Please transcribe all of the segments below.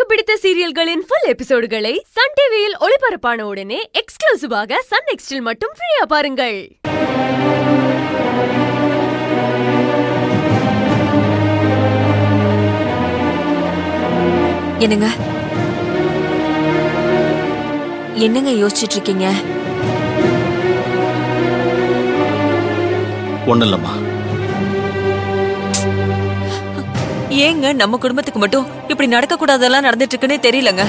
பிடித்த சீரியல்களின் full எபிசோடுகளை Sun டிவியில் ஒளிபரப்பான உடனே எக்ஸ்க்ளூசிவாக சன் நெக்ஸ்டில் மட்டும் ஃப்ரீயா பாருங்கள் என்னங்க என்னங்க யோசிச்சிட்டு இருக்கீங்க ஒண்ணும் இல்லம்மா ஏங்க நம்ம குடும்பத்துக்கு மட்டும் இப்படி நடக்க கூடாதெல்லாம் நடந்துட்டு இருக்குன்னே தெரியலங்க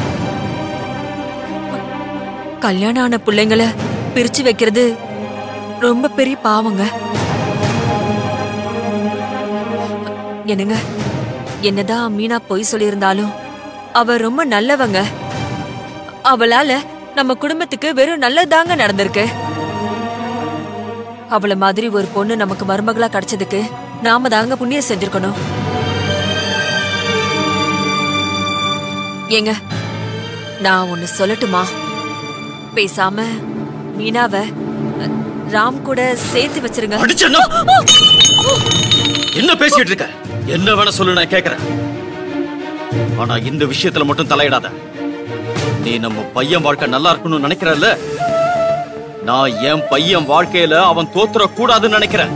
கல்யாணம் ஆன பிள்ளைங்கள பிரிச்சு வைக்கிறது ரொம்ப பெரிய பாவங்க என்னங்க என்னதான் மீனா பொய் சொல்லியிருந்தாலும் அவ ரொம்ப நல்லவங்க அவளால நம்ம குடும்பத்துக்கு வெறும் நல்லதாங்க நடந்திருக்கு அவள மாதிரி ஒரு பொண்ணு நமக்கு மருமகளா கிடைச்சதுக்கு நாம தாங்க புண்ணியம் செஞ்சிருக்கணும் ஏங்க நான் ஒன்னு சொல்லட்டுமா பேசாம மீனாவ அஹ், ராம் கூட சேர்த்து வச்சிருங்க அடிச்சேன்னா என்ன பேசிட்டு இருக்க என்ன வேணா சொல்லு நான் கேக்குறேன் ஆனா இந்த விஷயத்துல மட்டும் தலையிடாத நீ நம்ம பையன் வாழ்க்கை நல்லா இருக்கணும்னு நினைக்கிறல்ல நான் என் பையன் வாழ்க்கையில அவன் தோத்துற கூடாதுன்னு நினைக்கிறேன்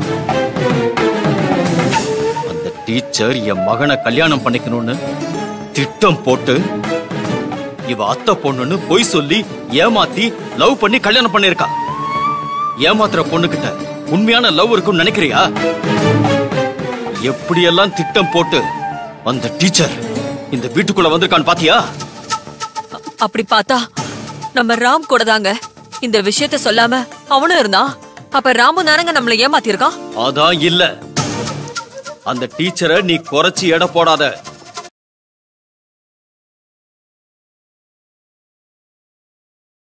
அந்த டீச்சர் என் மகனை கல்யாணம் பண்ணிக்கணும்னு திட்டம் போட்டு இவ அத்தை பொண்ணுன்னு பொய் சொல்லி ஏமாத்தி லவ் பண்ணி கல்யாணம் பண்ணிருக்கா ஏமாத்துற பொண்ணுகிட்ட உண்மையான லவ் இருக்கும்னு நினைக்கிறியா எப்படியெல்லாம் திட்டம் போட்டு அந்த டீச்சர் இந்த வீட்டுக்குள்ள வந்திருக்கான்னு பாத்தியா அப்படி பார்த்தா நம்ம ராம் கூட தாங்க இந்த விஷயத்த சொல்லாம அவனும் இருந்தான் அப்ப ராமு தானங்க நம்மள ஏமாத்திருக்கான் அதான் இல்ல அந்த டீச்சரை நீ குறைச்சி எடை போடாத